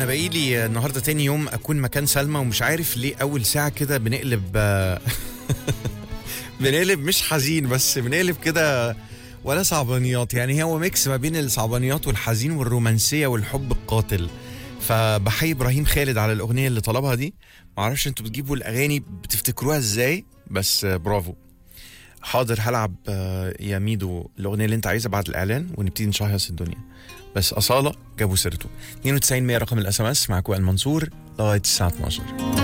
انا باقي لي النهارده تاني يوم اكون مكان سلمى ومش عارف ليه اول ساعه كده بنقلب آه، بنقلب مش حزين بس بنقلب كده ولا صعبانيات يعني هو ميكس ما بين الصعبانيات والحزين والرومانسيه والحب القاتل فبحيي ابراهيم خالد على الاغنيه اللي طلبها دي معرفش انتوا بتجيبوا الاغاني بتفتكروها ازاي بس آه، برافو حاضر هلعب آه، يا ميدو الاغنيه اللي انت عايزها بعد الاعلان ونبتدي نشهيص الدنيا بس اصاله جابوا سيرته 92 100 رقم الاس ام اس معاكم المنصور لغايه الساعه 12